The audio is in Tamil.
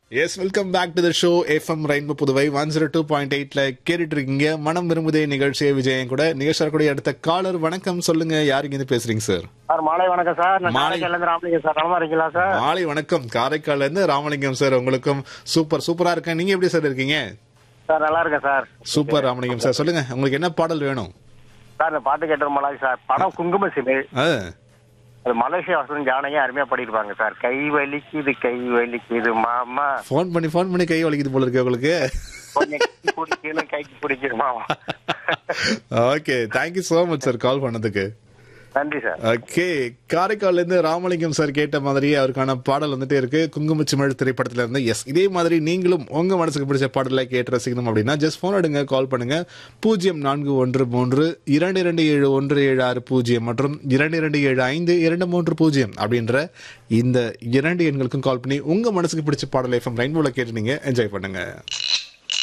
S welcome back to the show FM rainbow Puduvai one zero two point எயிட்ல கேட்டுட்டு இருக்கீங்க மனம் விரும்புதே நிகழ்ச்சியை விஜயன் கூட நிகழ்ச்சி கூட அடுத்த காலர் வணக்கம் சொல்லுங்க யாருங்க இருந்து பேசுறீங்க சார் சார் மாலை வணக்கம் சார் நான் மாலை. காரைக்கால்ல இருந்து ராமலிங்கம் சார் நலமா இருக்கீங்களா சார் மாலை வணக்கம் காரைக்கால்ல இருந்து ராமலிங்கம் சார் உங்களுக்கும் சூப்பர் சூப்பரா இருக்கேன் நீங்க எப்படி சார் இருக்கீங்க சார் நல்லா இருக்கேன் சார் சூப்பர் ராமலிங்கம் சார் சொல்லுங்க உங்களுக்கு என்ன பாடல் வேணும் சார் இந்த பாட்டு கேட்டு ரொம்ப நாளைக்கு சார் படம் குங்கும சிமிழ் ஆ, அது மலேசியா வசனம் ஜானகி அருமையா பாடிருப்பாங்க சார் கை வலிக்குது கை வலிக்குது மாமா ஃபோன் பண்ணி ஃபோன் பண்ணி கை வலிக்குது போல இருக்கு உங்களுக்கு கொஞ்சம் கை பிடிக்கணும் கைக்கு பிடிக்கணும் மாமா okay thank you so much sir call பண்ணதுக்கு நன்றி சார் ஓகே காரைக்கால்ல இருந்து ராமலிங்கம் சார் கேட்ட மாதிரி அவருக்கான பாடல் வந்துட்டே இருக்கு குங்குமச்சிமிழ் திரைப்படத்துல இருந்து எஸ் இதே மாதிரி நீங்களும் உங்க மனசுக்கு பிடிச்ச பாடலை கேட்டு ரசிக்கணும் அப்படின்னா ஜஸ்ட் போன் எடுங்க கால் பண்ணுங்க பூஜ்ஜியம் நான்கு ஒன்று மூன்று இரண்டு இரண்டு ஏழு ஒன்று ஏழு ஆறு பூஜ்ஜியம் மற்றும் இரண்டு இரண்டு ஏழு ஐந்து இரண்டு மூன்று பூஜ்ஜியம் அப்படின்ற இந்த இரண்டு எண்களுக்கும் கால் பண்ணி உங்க மனசுக்கு பிடிச்ச பாடல் எஃப்எம் ரெயின்போல கேட்டு நீங்க என்ஜாய் பண்ணுங்க